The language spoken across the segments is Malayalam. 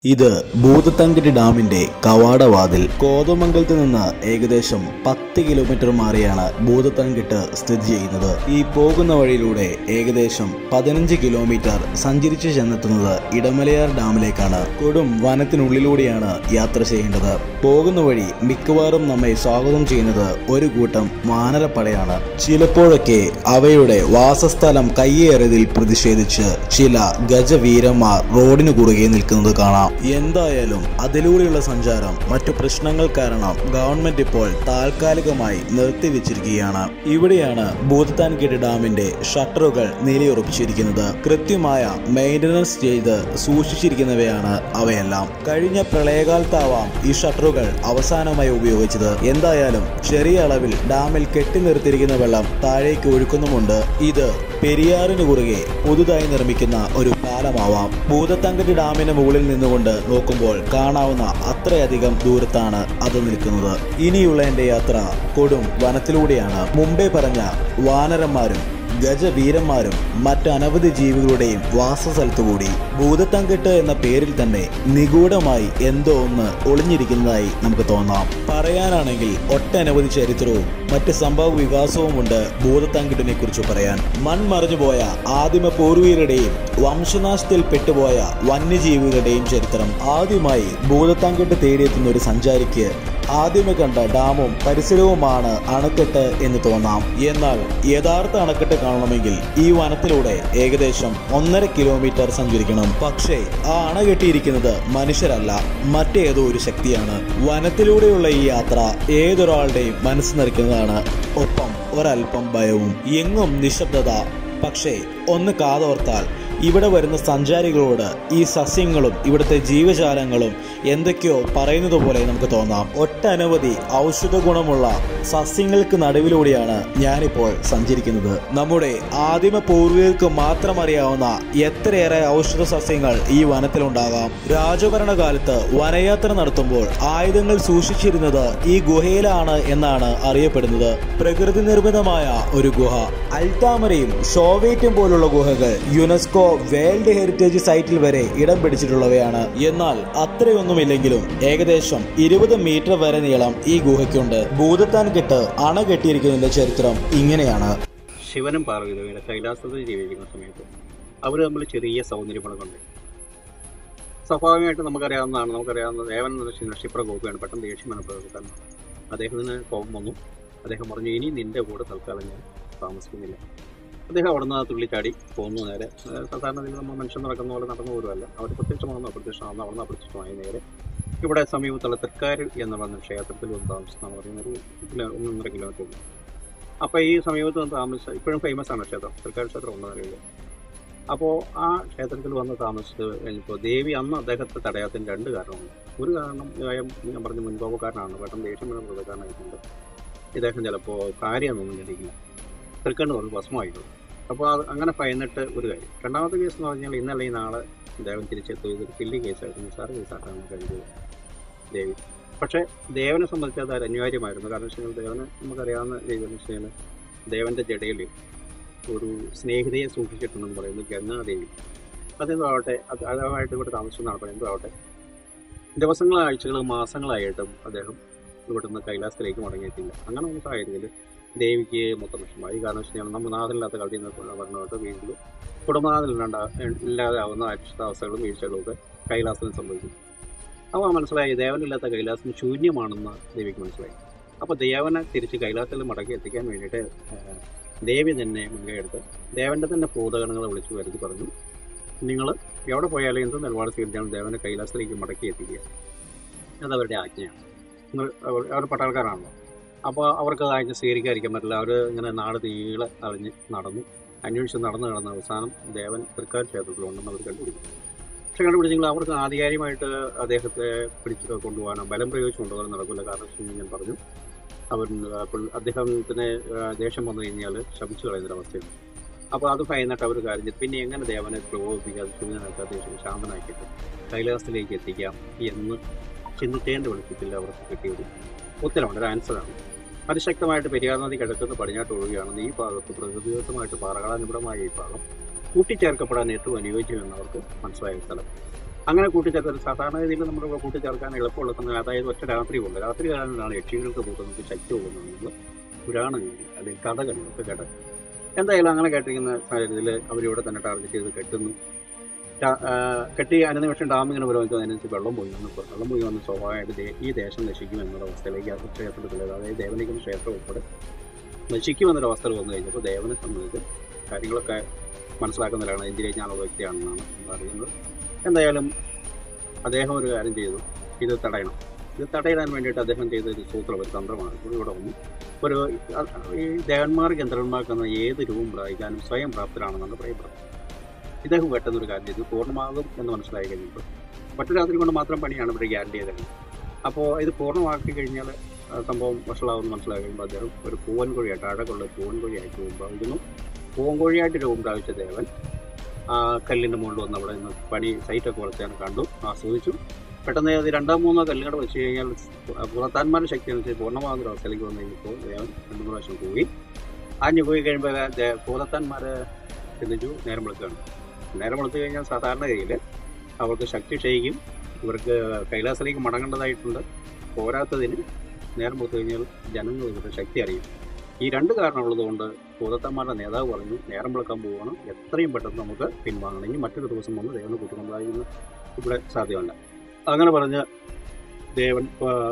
ഇത് ഭൂതത്തങ്കരി ഡാമിന്റെ കവാടവാതിൽ കോതമംഗലത്ത് നിന്ന് ഏകദേശം പത്ത് കിലോമീറ്റർ മാറിയാണ് ഭൂതത്തങ്കിട്ട് സ്ഥിതി ചെയ്യുന്നത് ഈ പോകുന്ന വഴിയിലൂടെ ഏകദേശം പതിനഞ്ച് കിലോമീറ്റർ സഞ്ചരിച്ച് ചെന്നെത്തുന്നത് ഇടമലയാർ ഡാമിലേക്കാണ് കൊടും വനത്തിനുള്ളിലൂടെയാണ് യാത്ര ചെയ്യേണ്ടത് പോകുന്ന വഴി മിക്കവാറും നമ്മെ സ്വാഗതം ചെയ്യുന്നത് ഒരു കൂട്ടം വാനരപ്പടയാണ് ചിലപ്പോഴൊക്കെ അവയുടെ വാസസ്ഥലം കയ്യേറിയതിൽ പ്രതിഷേധിച്ച് ചില ഗജവീരന്മാർ റോഡിന് കുറുകെ നിൽക്കുന്നത് കാണാം എന്തായാലും അതിലൂടെയുള്ള സഞ്ചാരം മറ്റു പ്രശ്നങ്ങൾ കാരണം ഗവൺമെന്റ് ഇപ്പോൾ താൽക്കാലികമായി നിർത്തിവെച്ചിരിക്കുകയാണ് ഇവിടെയാണ് ഭൂതത്താൻകേട്ട് ഡാമിന്റെ ഷട്ടറുകൾ നിലയുറപ്പിച്ചിരിക്കുന്നത് കൃത്യമായ മെയിൻ്റനൻസ് ചെയ്ത് സൂക്ഷിച്ചിരിക്കുന്നവയാണ് അവയെല്ലാം കഴിഞ്ഞ പ്രളയകാലത്താവാം ഈ ഷട്ടറുകൾ അവസാനമായി ഉപയോഗിച്ചത് എന്തായാലും ചെറിയ അളവിൽ ഡാമിൽ കെട്ടി നിർത്തിയിരിക്കുന്ന വെള്ളം താഴേക്ക് ഒഴുക്കുന്നുമുണ്ട് ഇത് പെരിയാറിന് കുറുകെ പുതുതായി നിർമ്മിക്കുന്ന ഒരു പാലമാവാം ഭൂതത്തങ്കരി ഡാമിന് മുകളിൽ നിന്നുകൊണ്ട് നോക്കുമ്പോൾ കാണാവുന്ന അത്രയധികം ദൂരത്താണ് അത് നിൽക്കുന്നത് ഇനിയുള്ള എൻ്റെ യാത്ര കൊടും വനത്തിലൂടെയാണ് മുമ്പേ പറഞ്ഞ വാനരന്മാരും ഗജവീരന്മാരും മറ്റനവധി ജീവികളുടെയും വാസസ്ഥലത്തുകൂടി ഭൂതത്തങ്കെട്ട് എന്ന പേരിൽ തന്നെ നിഗൂഢമായി എന്തോ ഒന്ന് ഒളിഞ്ഞിരിക്കുന്നതായി നമുക്ക് തോന്നാം പറയാനാണെങ്കിൽ ഒട്ടനവധി ചരിത്രവും മറ്റ് സംഭവ വികാസവുമുണ്ട് ഭൂതത്തങ്കിട്ടിനെ കുറിച്ച് പറയാൻ മൺമറഞ്ഞു പോയ ആദിമ പൂർവികരുടെയും വംശനാശത്തിൽ പെട്ടുപോയ വന്യജീവികളുടെയും ചരിത്രം ആദ്യമായി ഭൂതത്തങ്കിട്ട് തേടിയെത്തുന്ന ഒരു സഞ്ചാരിക്ക് ആദ്യമേ കണ്ട ഡാമും പരിസരവുമാണ് അണക്കെട്ട് എന്ന് തോന്നാം എന്നാൽ യഥാർത്ഥ അണക്കെട്ട് കാണണമെങ്കിൽ ഈ വനത്തിലൂടെ ഏകദേശം ഒന്നര കിലോമീറ്റർ സഞ്ചരിക്കണം പക്ഷേ ആ അണ കെട്ടിയിരിക്കുന്നത് മനുഷ്യരല്ല മറ്റേതോ ഒരു ശക്തിയാണ് വനത്തിലൂടെയുള്ള ഈ യാത്ര ഏതൊരാളുടെയും മനസ്സ് നിറയ്ക്കുന്നതാണ് ഒപ്പം ഒരല്പം ഭയവും എങ്ങും നിശബ്ദത പക്ഷേ ഒന്ന് കാതോർത്താൽ ഇവിടെ വരുന്ന സഞ്ചാരികളോട് ഈ സസ്യങ്ങളും ഇവിടുത്തെ ജീവജാലങ്ങളും എന്തൊക്കെയോ പറയുന്നത് പോലെ നമുക്ക് തോന്നാം ഒട്ടനവധി ഔഷധ ഗുണമുള്ള സസ്യങ്ങൾക്ക് നടുവിലൂടെയാണ് ഞാനിപ്പോൾ സഞ്ചരിക്കുന്നത് നമ്മുടെ ആദിമ പൂർവികർക്ക് മാത്രം അറിയാവുന്ന എത്രയേറെ ഔഷധ സസ്യങ്ങൾ ഈ വനത്തിലുണ്ടാകാം രാജഭരണകാലത്ത് വനയാത്ര നടത്തുമ്പോൾ ആയുധങ്ങൾ സൂക്ഷിച്ചിരുന്നത് ഈ ഗുഹയിലാണ് എന്നാണ് അറിയപ്പെടുന്നത് പ്രകൃതി നിർമ്മിതമായ ഒരു ഗുഹ അൽത്താമരയും ഷോവേറ്റും പോലുള്ള ഗുഹകൾ യുനെസ്കോ വേൾഡ് ഹെറിറ്റേജ് സൈറ്റിൽ വരെ ഇടം പിടിച്ചിട്ടുള്ളവയാണ് എന്നാൽ അത്രയൊന്നുമില്ലെങ്കിലും ഏകദേശം ഇരുപത് മീറ്റർ വരെ നീളം ഈ ഗുഹയ്ക്കുണ്ട് ഭൂതത്താൻ കെട്ട് അണ കെട്ടിയിരിക്കുന്നതിന്റെ ചരിത്രം ഇങ്ങനെയാണ് ശിവനും പാർവതിയുടെ കൈലാസത്തിൽ ജീവിക്കുന്ന സമയത്ത് അവർ തമ്മിൽ ചെറിയ സൗന്ദര്യമുണ്ട് സ്വാഭാവികമായിട്ട് നമുക്കറിയാവുന്നതാണ് നമുക്കറിയാവുന്ന ദേവൻ എന്ന് വെച്ചാൽ ക്ഷിപ്രകോപിയാണ് പെട്ടെന്ന് ദേഷ്യം മനസ്സിലാക്കാൻ അദ്ദേഹത്തിന് കോപം വന്നു അദ്ദേഹം പറഞ്ഞു ഇനി നിന്റെ കൂടെ തൽക്കാലം ഞാൻ താമസിക്കുന്നില്ല അദ്ദേഹം അവിടെ നിന്ന് തുള്ളിച്ചാടി പോന്നു നേരെ അതായത് സാധാരണ രീതിയിൽ നമ്മൾ മനുഷ്യൻ നടക്കുന്ന പോലെ നടന്നു പോലുമല്ല അവർ പ്രത്യക്ഷമാണെന്ന് അപ്രത്യക്ഷമാണെന്ന് അവിടെ നിന്ന് അപ്രത്യക്ഷമായി നേരെ ഇവിടെ സമീപത്തുള്ള തൃക്കാരിൽ എന്ന് പറഞ്ഞ ക്ഷേത്രത്തിൽ വന്ന് താമസിക്കുന്ന പറയുന്ന ഒരു കിലോ ഒന്നൊന്നര കിലോമീറ്റർ ഉണ്ട് അപ്പോൾ ഈ സമീപത്ത് വന്ന് താമസിച്ച ഇപ്പോഴും ഫേമസ് ആണ് ക്ഷേത്രം തൃക്കാരി ക്ഷേത്രം ഉണ്ടെന്ന് അറിയില്ല അപ്പോൾ ആ ക്ഷേത്രത്തിൽ വന്ന് താമസിച്ച് കഴിഞ്ഞപ്പോൾ ദേവി അന്ന് അദ്ദേഹത്തെ തടയാത്തതിന് രണ്ട് കാരണമുണ്ട് ഒരു കാരണം ഇദ്ദേഹം ഞാൻ പറഞ്ഞ മുൻകോപക്കാരനാണ് പെട്ടെന്ന് ദേഷ്യം വരുന്ന മൃഗക്കാരനായിട്ടുണ്ട് ഇദ്ദേഹം ചിലപ്പോൾ കാര്യമൊന്നും ചിന്തിക്കില്ല തൃക്കണ്ട് പറഞ്ഞ് ഭസ്മമായിട്ടുള്ളൂ അപ്പോൾ അത് അങ്ങനെ ഭയന്നിട്ട് ഒരു കാര്യം രണ്ടാമത്തെ കേസ് എന്ന് പറഞ്ഞാൽ ഇന്നലെ ഈ നാളെ ദേവൻ തിരിച്ചെത്തും ഇതൊരു കില്ലി കേസായിരുന്നു നിസ്സാര കേസായിട്ടാണ് കഴിഞ്ഞത് ദേവി പക്ഷേ ദേവനെ സംബന്ധിച്ച് അത് അനിവാര്യമായിരുന്നു കാരണം വെച്ച് കഴിഞ്ഞാൽ ദേവന് നമുക്കറിയാവുന്ന രീതിയിൽ വെച്ച് കഴിഞ്ഞാൽ ദേവന്റെ ജടയിൽ ഒരു സ്നേഹിതയെ സൂക്ഷിച്ചിട്ടുണ്ടെന്ന് പറയുന്നത് ഗംഗാദേവി അതെന്താവട്ടെ അത് അതുമായിട്ട് ഇവിടെ താമസിച്ചെന്നാണ് പറയുന്നത് ആവട്ടെ ദിവസങ്ങൾ ആഴ്ചകൾ മാസങ്ങളായിട്ടും അദ്ദേഹം ഇവിടുന്ന് കൈലാസത്തിലേക്ക് മടങ്ങിയിട്ടില്ല അങ്ങനെ ഒരു സാഹചര്യത്തിൽ ദേവിക്ക് മൊത്തം വിഷമമായി കാരണം വെച്ച് കഴിഞ്ഞാൽ നമ്മൾ നാഥില്ലാത്ത കളി എന്നൊക്കെ പറഞ്ഞിട്ട് വീട്ടിൽ കുടുംബനാഥിലുണ്ടാ ഇല്ലാതാവുന്ന അരിഷ്ടാവസ്ഥകളും വീഴ്ചകളും ഒക്കെ കൈലാസത്തിന് സംഭവിച്ചു അപ്പോൾ മനസ്സിലായി ദേവനില്ലാത്ത കൈലാസം ശൂന്യമാണെന്ന് ദേവിക്ക് മനസ്സിലായി അപ്പോൾ ദേവനെ തിരിച്ച് കൈലാസത്തിൽ മടക്കി എത്തിക്കാൻ വേണ്ടിയിട്ട് ഏഹ്, ദേവി തന്നെ മുൻകൈയെടുത്ത് ദേവന്റെ തന്നെ ഭൂതഗണങ്ങളെ വിളിച്ചു വരുത്തി പറഞ്ഞു നിങ്ങൾ എവിടെ പോയാലും എന്ത് നിലപാട് സ്വീകരിച്ചാലും ദേവനെ കൈലാസത്തിലേക്ക് മടക്കി എത്തിക്കുക അത് അവരുടെ ആജ്ഞയാണ് നിങ്ങൾ അവർ അവർ പട്ടാൾക്കാരാണല്ലോ അപ്പോൾ അവർക്ക് അത് ആജ്ഞ സ്വീകരിക്കാതിരിക്കാൻ പറ്റില്ല അവർ ഇങ്ങനെ നാട് നീളെ അറിഞ്ഞ് നടന്നു അന്വേഷിച്ച് നടന്നു നടന്ന അവസാനം ദേവൻ തൃക്കാർ ക്ഷേത്രത്തിലുണ്ടെന്ന് അവർ കണ്ടുപിടിച്ചു പക്ഷെ കണ്ടുപിടിച്ചെങ്കിൽ അവർക്ക് ആധികാരികമായിട്ട് അദ്ദേഹത്തെ പിടിച്ച് കൊണ്ടുപോകാനോ ബലം പ്രയോഗിച്ച് കൊണ്ടുപോകാനോ നടക്കില്ല കാരണം വെച്ച് കഴിഞ്ഞാൽ ഞാൻ പറഞ്ഞു അവർ അപ്പോൾ അദ്ദേഹത്തിന് ആ, ദേഷ്യം വന്നു കഴിഞ്ഞാൽ ശമിച്ചു കളയുന്നൊരവസ്ഥയുണ്ട് അപ്പോൾ അത് ഭയന്നിട്ട് അവർ കാര്യം ചെയ്തു പിന്നെ എങ്ങനെ ദേവനെ പ്രകോപിപ്പിക്കാതെ ശൂന്യനാക്കാതെ ദേഷ്യം ശാന്തനാക്കിയിട്ട് കൈലാസത്തിലേക്ക് എത്തിക്കാം എന്ന് ചിന്തിക്കേണ്ട വെളിച്ചത്തിൽ അവർക്ക് കിട്ടിയൊരു ഉത്തരമുണ്ട് ഒരു ആൻസറാണ് അതിശക്തമായിട്ട് പെരിയാർ നദി കിഴക്കുന്ന പടിഞ്ഞാട്ട് ഒഴുകുകയാണെന്ന് ഈ ഭാഗത്ത് പ്രകൃതിദത്തമായിട്ട് പാറകളാനുപടമായ ഈ ഭാഗം കൂട്ടിച്ചേർക്കപ്പെടാൻ ഏറ്റവും അനുയോജ്യമെന്ന് അവർക്ക് മനസ്സിലായ സ്ഥലം അങ്ങനെ കൂട്ടിച്ചേർത്ത സാധാരണ രീതിയിൽ നമ്മുടെ ഇവിടെ കൂട്ടിച്ചേർക്കാൻ എളുപ്പമുള്ള സമയം അതായത് ഒറ്റ രാത്രി കൊണ്ട് രാത്രി കാലങ്ങളിലാണ് യക്ഷികൾക്ക് കൂട്ടുന്നത് ശക്തി പോകുന്നത് പുരാണങ്ങളിൽ അല്ലെങ്കിൽ കഥകളിലൊക്കെ കേട്ടത് എന്തായാലും അങ്ങനെ കേട്ടിരിക്കുന്ന സാഹചര്യത്തിൽ അവരിവിടെ തന്നെ ടാർഗറ്റ് ചെയ്ത് കെട്ടുന്നു ടാ- ആ, കെട്ടി അനുനിമിഷം ഡാം ഇങ്ങനെ പുരോഗമിക്കുന്നതിനനുസരിച്ച് വെള്ളം പോയി വന്ന് വെള്ളം പോയി വന്ന് സ്വാഭാവികമായിട്ട് ദേ- ഈ ദേശം നശിക്കും എന്നുള്ള അവസ്ഥയിലേക്ക് ആ ക്ഷേത്രത്തിലേക്ക് അതായത് ദേവനിക്കുന്ന ക്ഷേത്രം ഉൾപ്പെടെ നശിക്കുമെന്നൊരു അവസ്ഥ വന്നു കഴിഞ്ഞപ്പോൾ ദേവനെ സംബന്ധിച്ച് കാര്യങ്ങളൊക്കെ മനസ്സിലാക്കുന്നതിലാണ് ഇന്ദ്രിയജ്ഞാനുള്ള വ്യക്തിയാണെന്നാണ് നമ്മൾ അറിയുന്നത് എന്തായാലും അദ്ദേഹം ഒരു കാര്യം ചെയ്തു ഇത് തടയണം ഇത് തടയിടാൻ വേണ്ടിയിട്ട് അദ്ദേഹം ചെയ്ത ഒരു സൂത്രം ഒരു തന്ത്രമാണ് ഇവിടെ വന്നു ഒരു അ- ഈ ദേവന്മാർക്ക് ചന്ദ്രന്മാർക്ക് എന്ന ഏത് രൂപം പ്രാപിക്കാനും സ്വയം പ്രാപ്തരാണെന്നാണ് പറയപ്പെടുന്നത് ഇദ്ദേഹം പെട്ടെന്ന് ഒരു കാര്യം ചെയ്തു പൂർണ്ണമാകും എന്ന് മനസ്സിലായി കഴിഞ്ഞപ്പോൾ ഒറ്റ രാത്രി കൊണ്ട് മാത്രം പണിയാണ് ഇവിടെ ഗ്യാരണ്ടി ചെയ്തത് അപ്പോൾ ഇത് പൂർണ്ണമാക്കി കഴിഞ്ഞാൽ ആ, സംഭവം വഷളാവുമെന്ന് മനസ്സിലാക്കി കഴിയുമ്പോൾ അദ്ദേഹം ഒരു പൂവൻ കോഴിയായിട്ട് അഴകുള്ള ഒരു പൂവൻ കോഴിയായിട്ട് രൂപം പ്രാപിക്കുന്നു പൂവൻ കോഴിയായിട്ട് രൂപം പ്രാപിച്ച ദേവൻ ആ കല്ലിൻ്റെ മുകളിൽ വന്ന് അവിടെ നിന്ന് പണി സൈറ്റൊക്കെ കുറച്ചാണ് കണ്ടു ആസ്വദിച്ചു പെട്ടെന്ന് അത് രണ്ടോ മൂന്നോ കല്ലുകൂടെ വെച്ച് കഴിഞ്ഞാൽ പുറത്താന്മാരുടെ ശക്തി അനുസരിച്ച് പൂർണ്ണമാകുന്ന ഒരു അവസ്ഥയിലേക്ക് വന്നു കഴിഞ്ഞപ്പോൾ ദേവൻ രണ്ടു മൂന്ന് പ്രാവശ്യം പോയി ആഞ്ഞു പോയി കഴിയുമ്പോൾ പൂലത്താന്മാരെ ചിന്തിച്ചു നേരം വെളുക്കുകയാണ് നേരം വെളുത്തു കഴിഞ്ഞാൽ സാധാരണഗതിയിൽ അവർക്ക് ശക്തി ക്ഷയിക്കും ഇവർക്ക് കൈലാസത്തിലേക്ക് മടങ്ങേണ്ടതായിട്ടുണ്ട് പോരാത്തതിന് നേരം വെളുത്തു കഴിഞ്ഞാൽ ജനങ്ങൾ ഇവരുടെ ശക്തി അറിയും ഈ രണ്ട് കാരണമുള്ളത് കൊണ്ട് ഭൂതത്തന്മാരുടെ നേതാവ് പറഞ്ഞു നേരം വിളക്കാൻ പോവുകയാണ് എത്രയും പെട്ടെന്ന് നമുക്ക് പിൻവാങ്ങണം ഇനി മറ്റൊരു ദിവസം വന്ന് ദേവനെ കൂട്ടുകൊണ്ടായിരുന്നു ഇവിടെ സാധ്യമല്ല അങ്ങനെ പറഞ്ഞ് ദേവൻ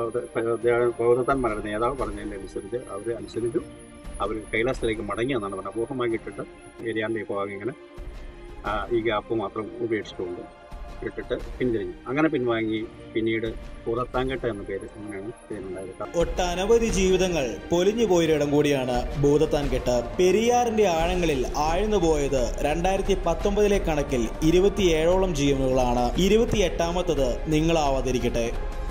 ഭൂതത്തന്മാരുടെ നേതാവ് പറഞ്ഞതിൻ്റെ അനുസരിച്ച് അവർ അനുസരിച്ചു അവർ കൈലാസത്തിലേക്ക് മടങ്ങി എന്നാണ് പറഞ്ഞത് അപൂർവമായി ഇട്ടിട്ട് ഏരിയാൻ്റെ ഭാഗം ഇങ്ങനെ ആ, ഈ ഗ്യാപ്പ് മാത്രം ഉപേക്ഷിച്ചുകൊണ്ട് ഇട്ടിട്ട് പിന്തിരിഞ്ഞു അങ്ങനെ പിൻവാങ്ങി പിന്നീട് പുറത്താങ്കട്ട എന്ന പേര് അങ്ങനെയാണ് പേരുണ്ടായത് ഒട്ടനവധി ജീവിതങ്ങൾ പൊലിഞ്ഞു പോയൊരിടം കൂടിയാണ് ഭൂതത്താൻ കെട്ട് പെരിയാറിന്റെ ആഴങ്ങളിൽ ആഴ്ന്നു പോയത് രണ്ടായിരത്തി പത്തൊമ്പതിലെ കണക്കിൽ ഇരുപത്തിയേഴോളം ജീവനുകളാണ് ഇരുപത്തിയെട്ടാമത്തത് നിങ്ങളാവാതിരിക്കട്ടെ